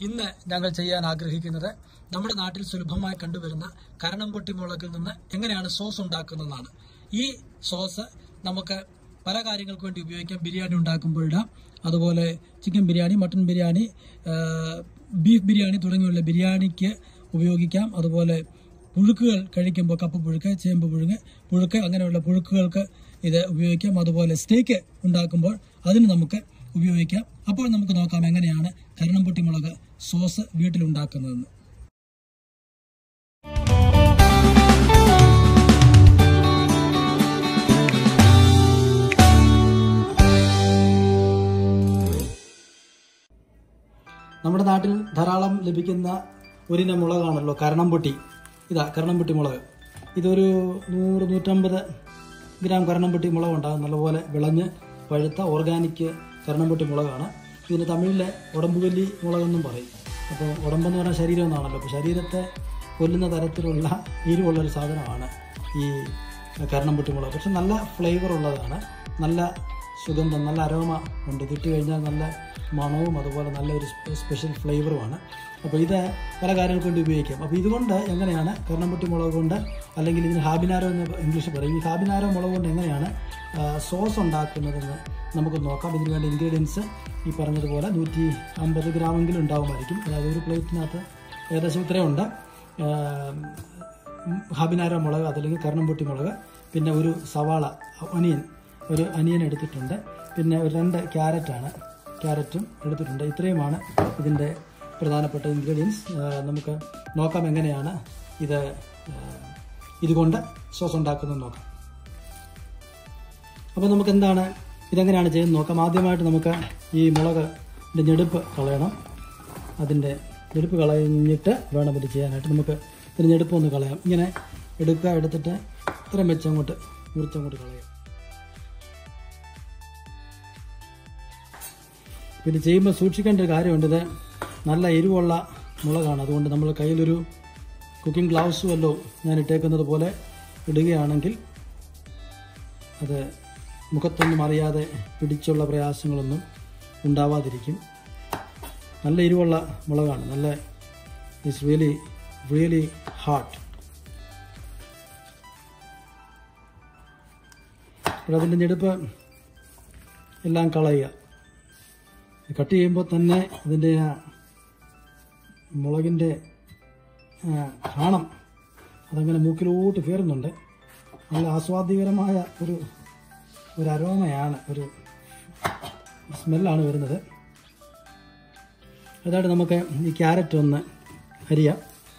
ഇന്ന് ഞങ്ങൾ ചെയ്യാൻ ആഗ്രഹിക്കുന്നത് നമ്മുടെ നാട്ടിൽ സുലഭമായി കണ്ടുവരുന്ന കരണംപൊട്ടി മുളകിൽ നിന്ന് എങ്ങനെയാണ് സോസ് ഉണ്ടാക്കുന്നതെന്നാണ് ഈ സോസ് നമുക്ക് പല കാര്യങ്ങൾക്ക് വേണ്ടി ഉപയോഗിക്കാം ബിരിയാണി ഉണ്ടാക്കുമ്പോൾ ഇടാം അതുപോലെ ചിക്കൻ ബിരിയാണി മട്ടൺ ബിരിയാണി ആ, ബീഫ് ബിരിയാണി തുടങ്ങിയുള്ള ബിരിയാണിക്ക് ഉപയോഗിക്കാം അതുപോലെ പുഴുക്കുകൾ കഴിക്കുമ്പോൾ കപ്പ പുഴുക്ക് ചേമ്പ് പുഴുങ്ങ് പുഴുക്ക് അങ്ങനെയുള്ള പുഴുക്കുകൾക്ക് ഇത് ഉപയോഗിക്കാം അതുപോലെ സ്റ്റേക്ക് ഉണ്ടാക്കുമ്പോൾ അതിന് നമുക്ക് ഉപയോഗിക്കാം അപ്പോൾ നമുക്ക് നോക്കാം എങ്ങനെയാണ് കരണംപൊട്ടി മുളക് സോസ് വീട്ടിലുണ്ടാക്കുന്നതെന്ന് നമ്മുടെ നാട്ടിൽ ധാരാളം ലഭിക്കുന്ന ഒരിനം മുളകാണല്ലോ കരണംപൊട്ടി ഇതാ കരണംപൊട്ടി മുളക് ഇതൊരു നൂറ് നൂറ്റമ്പത് ഗ്രാം കരണംപൊട്ടി മുളക് ഉണ്ടാകും നല്ലപോലെ വിളഞ്ഞ് പഴുത്ത ഓർഗാനിക് കരണംപൊട്ടി മുളകാണ് ഇതിന് തമിഴിലെ ഉടമ്പുവല്ലി മുളകെന്നും പറയും അപ്പോൾ ഉടമ്പെന്ന് പറഞ്ഞാൽ ശരീരം എന്നാണല്ലോ അപ്പോൾ ശരീരത്തെ കൊല്ലുന്ന തരത്തിലുള്ള എരിവുള്ളൊരു സാധനമാണ് ഈ കരണംപൊട്ടി മുളക് പക്ഷെ നല്ല ഫ്ലേവർ ഉള്ളതാണ് നല്ല സുഗന്ധം നല്ല അരോമ ഉണ്ട് കിട്ടി കഴിഞ്ഞാൽ നല്ല മണവും അതുപോലെ നല്ലൊരു സ്പെ- സ്പെഷ്യൽ ഫ്ലേവറുമാണ് അപ്പോൾ ഇത് പല കാര്യങ്ങൾക്ക് വേണ്ടി ഉപയോഗിക്കാം അപ്പോൾ ഇതുകൊണ്ട് എങ്ങനെയാണ് കർണംപൊട്ടി മുളക് കൊണ്ട് അല്ലെങ്കിൽ ഇതിന് ഹാബിനാരോ എന്ന് ഇംഗ്ലീഷ് പറയും ഈ ഹാബിനാരോ മുളക് കൊണ്ട് എങ്ങനെയാണ് ആ, സോസ് ഉണ്ടാക്കുന്നതെന്ന് നമുക്ക് നോക്കാം ഇതിന് വേണ്ട ഇൻഗ്രീഡിയൻസ് ഈ പറഞ്ഞതുപോലെ നൂറ്റി അമ്പത് ഗ്രാമെങ്കിലും ഉണ്ടാവുമായിരിക്കും അതായത് ഒരു പ്ലേറ്റിനകത്ത് ഏകദേശം ഇത്രയും ഉണ്ട് ആ, ഹാബിനാരോ മുളക് അതല്ലെങ്കിൽ കർണംപൊട്ടി മുളക് പിന്നെ ഒരു സവാള ഒനിയൻ ഒരു അനിയൻ എടുത്തിട്ടുണ്ട് പിന്നെ ഒരു രണ്ട് ക്യാരറ്റാണ് ക്യാരറ്റും എടുത്തിട്ടുണ്ട് ഇത്രയുമാണ് ഇതിൻ്റെ പ്രധാനപ്പെട്ട ഇൻഗ്രീഡിയൻസ് നമുക്ക് നോക്കാം എങ്ങനെയാണ് ഇത് ആ, ഇതുകൊണ്ട് സോസ് ഉണ്ടാക്കുന്നത് നോക്കാം അപ്പോൾ നമുക്ക് എന്താണ് ഇതെങ്ങനെയാണ് ചെയ്യുന്നത് നോക്കാം ആദ്യമായിട്ട് നമുക്ക് ഈ മുളക് ഞെടുപ്പ് കളയണം അതിൻ്റെ ഞെടുപ്പ് കളഞ്ഞിട്ട് വേണം ഇത് ചെയ്യാനായിട്ട് നമുക്ക് ഇതിന് ഞെടുപ്പ് ഒന്ന് കളയാം ഇങ്ങനെ എടുക്കുക എടുത്തിട്ട് ഇത്രയും വെച്ച് അങ്ങോട്ട് മുറിച്ചങ്ങോട്ട് കളയാം പിന്നെ ചെയ്യുമ്പോൾ സൂക്ഷിക്കേണ്ട ഒരു കാര്യമുണ്ട് ഇത് നല്ല എരിവുള്ള മുളകാണ് അതുകൊണ്ട് നമ്മൾ കയ്യിലൊരു കുക്കിംഗ് ഗ്ലൗസ് വല്ലോ ഞാൻ ഇട്ടേക്കുന്നത് പോലെ ഇടുകയാണെങ്കിൽ അത് മുഖത്തൊന്നും അറിയാതെ പിടിച്ചുള്ള പ്രയാസങ്ങളൊന്നും ഉണ്ടാവാതിരിക്കും നല്ല എരിവുള്ള മുളകാണ് നല്ല ഇറ്റ്സ് റിയലി റിയലി ഹാർട്ട് അപ്പോൾ അതിൻ്റെ ഞെടുപ്പ് എല്ലാം കളയുക കട്ട് ചെയ്യുമ്പോൾ തന്നെ അതിൻ്റെ ആ മുളകിൻ്റെ ആ, ഘാണം അതങ്ങനെ മൂക്കിലോട്ട് കയറുന്നുണ്ട് നല്ല ആസ്വാദ്യകരമായ ഒരു ഒരു അരോമയാണ് ഒരു സ്മെല്ലാണ് വരുന്നത് അതായിട്ട് നമുക്ക് ഈ ക്യാരറ്റ് ഒന്ന് അരിയാം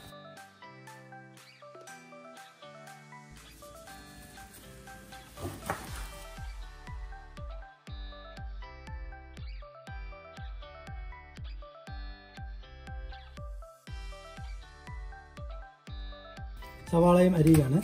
സവാളയും അരിയാണ്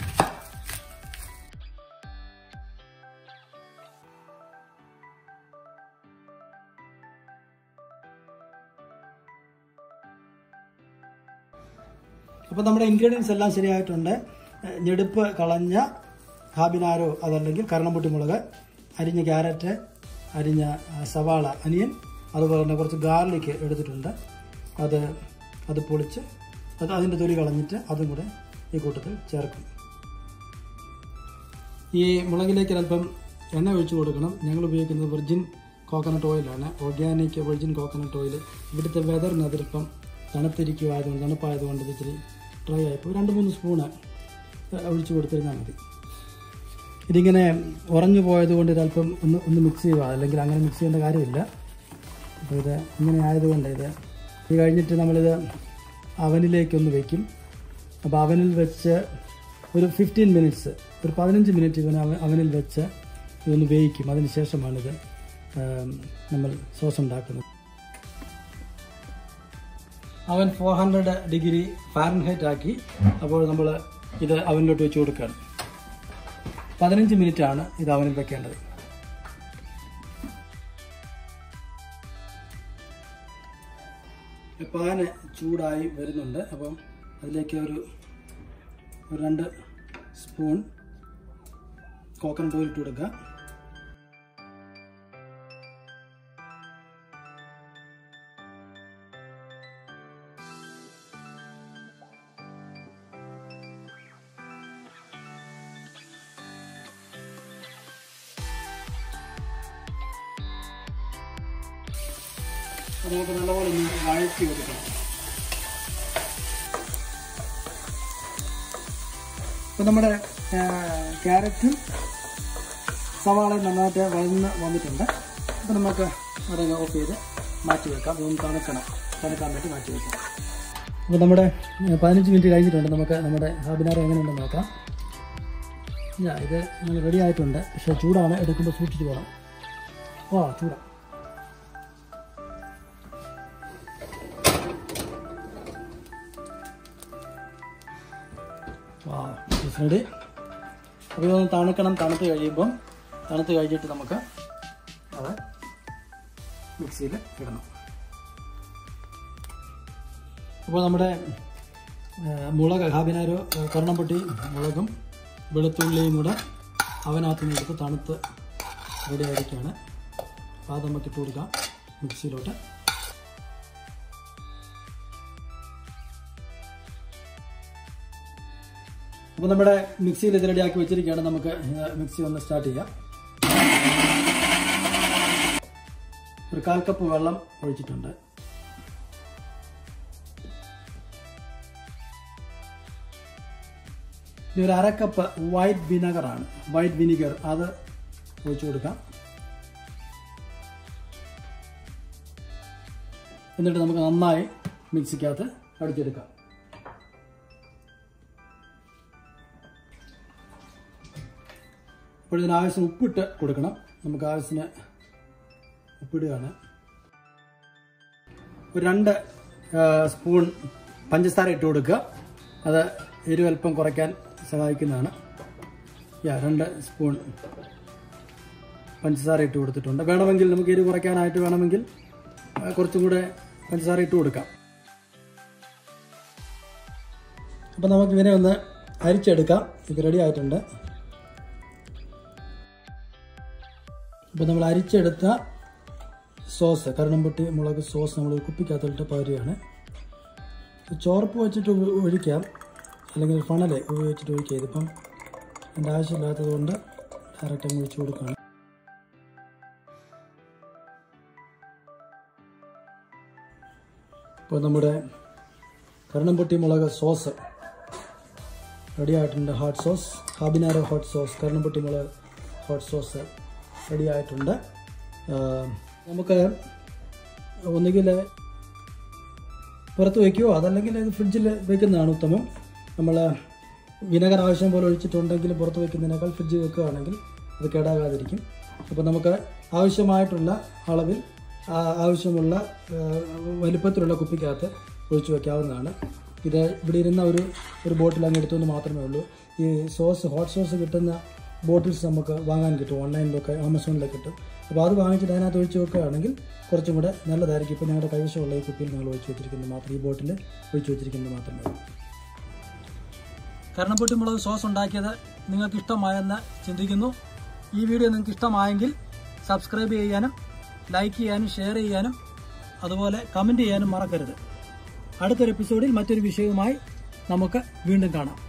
അപ്പോൾ നമ്മുടെ ഇൻഗ്രീഡിയൻസ് എല്ലാം ശരിയായിട്ടുണ്ട് ഏഹ് ഞെടുപ്പ് കളഞ്ഞ ഹാബിനാരോ അതല്ലെങ്കിൽ കരണംപൊട്ടി മുളക് അരിഞ്ഞ ക്യാരറ്റ് അരിഞ്ഞ ആ, സവാള അനിയൻ അതുപോലെ തന്നെ കുറച്ച് ഗാർലിക് എടുത്തിട്ടുണ്ട് അത് അത് പൊളിച്ച് അത് അതിൻ്റെ തൊലി കളഞ്ഞിട്ട് അതും കൂടെ ഈ കൂട്ടത്തിൽ ചേർക്കും ഈ മുളകിലേക്ക് അല്പം എണ്ണ ഒഴിച്ചു കൊടുക്കണം ഞങ്ങൾ ഉപയോഗിക്കുന്നത് വെർജിൻ കോക്കനട്ട് ഓയിലാണ് ഓർഗാനിക് വെർജിൻ കോക്കനട്ട് ഓയിൽ ഇവിടുത്തെ വെതറിന് അതിലിപ്പം തണുത്തിരിക്കുമായതുകൊണ്ട് തണുപ്പായതുകൊണ്ട് ഇത് ഇച്ചിരി ഡ്രൈ ആയിപ്പോൾ രണ്ട് മൂന്ന് സ്പൂണ് ഒഴിച്ചു കൊടുത്തിരുന്നാൽ മതി ഇതിങ്ങനെ ഉറഞ്ഞു പോയതുകൊണ്ട് ഇതല്പം ഒന്ന് ഒന്ന് മിക്സ് ചെയ്യുക അല്ലെങ്കിൽ അങ്ങനെ മിക്സ് ചെയ്യേണ്ട കാര്യമില്ല അപ്പോൾ ഇത് ഇങ്ങനെ ആയതുകൊണ്ട് ഇത് ഇത് കഴിഞ്ഞിട്ട് നമ്മളിത് അവനിലേക്കൊന്ന് വയ്ക്കും അപ്പോൾ അവനിൽ വെച്ച് ഒരു ഫിഫ്റ്റീൻ മിനിറ്റ്സ് ഒരു പതിനഞ്ച് മിനിറ്റ് ഇവൻ അവ- അവനിൽ വെച്ച് ഇതൊന്ന് വേവിക്കും അതിന് ശേഷമാണിത് ആം, നമ്മൾ സോസ് ഉണ്ടാക്കുന്നത് അവൻ ഫോർ ഹൺഡ്രഡ് ഡിഗ്രി ഫാരൻഹൈറ്റ് ആക്കി അപ്പോൾ നമ്മൾ ഇത് അവനിലോട്ട് വെച്ച് കൊടുക്കുകയാണ് പതിനഞ്ച് മിനിറ്റ് ആണ് ഇത് അവനിൽ വെക്കേണ്ടത് പാന് ചൂടായി വരുന്നുണ്ട് അപ്പം അതിലേക്ക് ഒരു ഒരു രണ്ട് സ്പൂൺ കോക്കനട്ട് ഓയിൽ ഇട്ട് കൊടുക്കുക അത് നമുക്ക് നല്ലപോലെ ഒന്ന് വഴറ്റി എടുക്കണം ഇപ്പം നമ്മുടെ ആ, ക്യാരറ്റും സവാളയും നന്നായിട്ട് വഴന്ന് വന്നിട്ടുണ്ട് അപ്പം നമുക്ക് അവിടെ ഓഫ് ചെയ്ത് മാറ്റി വെക്കാം ഇതൊന്ന് തണുക്കണം തണുക്കാൻ വേണ്ടി മാറ്റി വെക്കാം അപ്പോൾ നമ്മുടെ ആ, പതിനഞ്ച് മിനിറ്റ് കഴിഞ്ഞിട്ടുണ്ട് നമുക്ക് നമ്മുടെ ഹാബിനാർ എങ്ങനെയുണ്ടെന്ന് നോക്കാം ഇല്ല ഇത് നമ്മൾ റെഡി ആയിട്ടുണ്ട് പക്ഷേ ചൂടാണ് എടുക്കുമ്പോൾ സൂക്ഷിച്ച് പോകണം ഓ ചൂടാ വാ റെഡി അപ്പോൾ ഇതൊന്ന് തണുക്കണം തണുത്ത് കഴിയുമ്പം തണുത്ത് കഴിഞ്ഞിട്ട് നമുക്ക് അത് മിക്സിയിൽ ഇടണം അപ്പോൾ നമ്മുടെ ആ, മുളക് ഹാബിനാരോ കർണംപൊട്ടി മുളകും വെളുത്തുള്ളിയും കൂടെ അവനകത്ത് നിന്ന് എടുത്ത് തണുത്ത് റെഡി ആയിരിക്കുകയാണ് അപ്പോൾ അത് നമുക്ക് ഇട്ട് കൊടുക്കാം മിക്സിയിലോട്ട് അപ്പോൾ നമ്മുടെ മിക്സിയിൽ ഇത് റെഡിയാക്കി വെച്ചിരിക്കുകയാണ് നമുക്ക് ഇത് മിക്സി ഒന്ന് സ്റ്റാർട്ട് ചെയ്യാം ഒരു കാൽ കപ്പ് വെള്ളം ഒഴിച്ചിട്ടുണ്ട് ഇനി ഒരു അര കപ്പ് വൈറ്റ് വിനെഗറാണ് വൈറ്റ് വിനിഗർ അത് ഒഴിച്ചു കൊടുക്കാം എന്നിട്ട് നമുക്ക് നന്നായി മിക്സിക്കകത്ത് അടിച്ചെടുക്കാം അപ്പോൾ ഇതിന് ആവശ്യം ഉപ്പിട്ട് കൊടുക്കണം നമുക്ക് ആവശ്യത്തിന് ഉപ്പിടുകയാണ് ഒരു രണ്ട് ആ, സ്പൂൺ പഞ്ചസാര ഇട്ട് കൊടുക്കുക അത് എരിവ് അല്പം കുറയ്ക്കാൻ സഹായിക്കുന്നതാണ് യാ രണ്ട് സ്പൂൺ പഞ്ചസാര ഇട്ട് കൊടുത്തിട്ടുണ്ട് വേണമെങ്കിൽ നമുക്ക് എരിവ് കുറയ്ക്കാനായിട്ട് വേണമെങ്കിൽ ആ, കുറച്ചും കൂടെ പഞ്ചസാര ഇട്ട് കൊടുക്കാം അപ്പം നമുക്ക് ഇതിനെ ഒന്ന് അരിച്ചെടുക്കാം ഇത് റെഡി ആയിട്ടുണ്ട് അപ്പോൾ നമ്മൾ അരിച്ചെടുത്ത സോസ് കരുണമ്പട്ടി മുളക് സോസ് നമ്മൾ കുപ്പിക്കകത്തോട്ട് പകരുകയാണ് ചോർപ്പ് വെച്ചിട്ട് ഉപ- ഒഴിക്കാം അല്ലെങ്കിൽ ഫണൽ ഉപയോഗിച്ചിട്ട് ഒഴിക്കാം ഇതിപ്പം എൻ്റെ ആവശ്യമില്ലാത്തത് കൊണ്ട് ഡയറക്റ്റ് അങ്ങ് ഒഴിച്ചു കൊടുക്കുകയാണ് ഇപ്പോൾ നമ്മുടെ കരുണമ്പട്ടി മുളക് സോസ് റെഡി ആയിട്ടുണ്ട് hot sauce habanero hot sauce കരുണമ്പട്ടി മുളക് ഹോട്ട് സോസ് റെഡി ആയിട്ടുണ്ട് ആ, നമുക്ക് ഒന്നുകിൽ പുറത്ത് വയ്ക്കുകയോ അതല്ലെങ്കിൽ ഇത് ഫ്രിഡ്ജിൽ വെക്കുന്നതാണ് ഉത്തമം നമ്മൾ വിനെഗർ ആവശ്യം പോലെ ഒഴിച്ചിട്ടുണ്ടെങ്കിൽ പുറത്ത് വയ്ക്കുന്നതിനേക്കാൾ ഫ്രിഡ്ജിൽ വെക്കുകയാണെങ്കിൽ അത് കേടാകാതിരിക്കും അപ്പോൾ നമുക്ക് ആവശ്യമായിട്ടുള്ള അളവിൽ ആ, ആവശ്യമുള്ള ആ, വലിപ്പത്തിലുള്ള കുപ്പിക്കകത്ത് ഒഴിച്ചു വയ്ക്കാവുന്നതാണ് ഇത് ഇവിടെ ഇരുന്ന ഒരു ഒരു ബോട്ടിൽ അങ്ങ് എടുത്തുകൊണ്ട് മാത്രമേ ഉള്ളൂ ഈ സോസ് ഹോട്ട് സോസ് കിട്ടുന്ന ബോട്ടിൽസ് നമുക്ക് വാങ്ങാൻ കിട്ടും ഓൺലൈനിലൊക്കെ ആമസോണിലൊക്കെ കിട്ടും അപ്പോൾ അത് വാങ്ങിച്ചിട്ട് അതിനകത്ത് ഒഴിച്ച് വെക്കുകയാണെങ്കിൽ കുറച്ചും കൂടെ നല്ലതായിരിക്കും ഇപ്പോൾ ഞങ്ങളുടെ കൈവശമുള്ള ഈ കുപ്പിയിൽ നിങ്ങൾ ഒഴിച്ച് വെച്ചിരിക്കുന്നത് മാത്രം ഈ ബോട്ടിൽ ഒഴിച്ച് വെച്ചിരിക്കുന്നത് മാത്രമേ ഉള്ളൂ കരണപ്പൊട്ടി മുളക് സോസ് ഉണ്ടാക്കിയത് നിങ്ങൾക്ക് ഇഷ്ടമായെന്ന് ചിന്തിക്കുന്നു ഈ വീഡിയോ നിങ്ങൾക്ക് ഇഷ്ടമായെങ്കിൽ സബ്സ്ക്രൈബ് ചെയ്യാനും ലൈക്ക് ചെയ്യാനും ഷെയർ ചെയ്യാനും അതുപോലെ കമൻറ്റ് ചെയ്യാനും മറക്കരുത് അടുത്തൊരു എപ്പിസോഡിൽ മറ്റൊരു വിഷയവുമായി നമുക്ക് വീണ്ടും കാണാം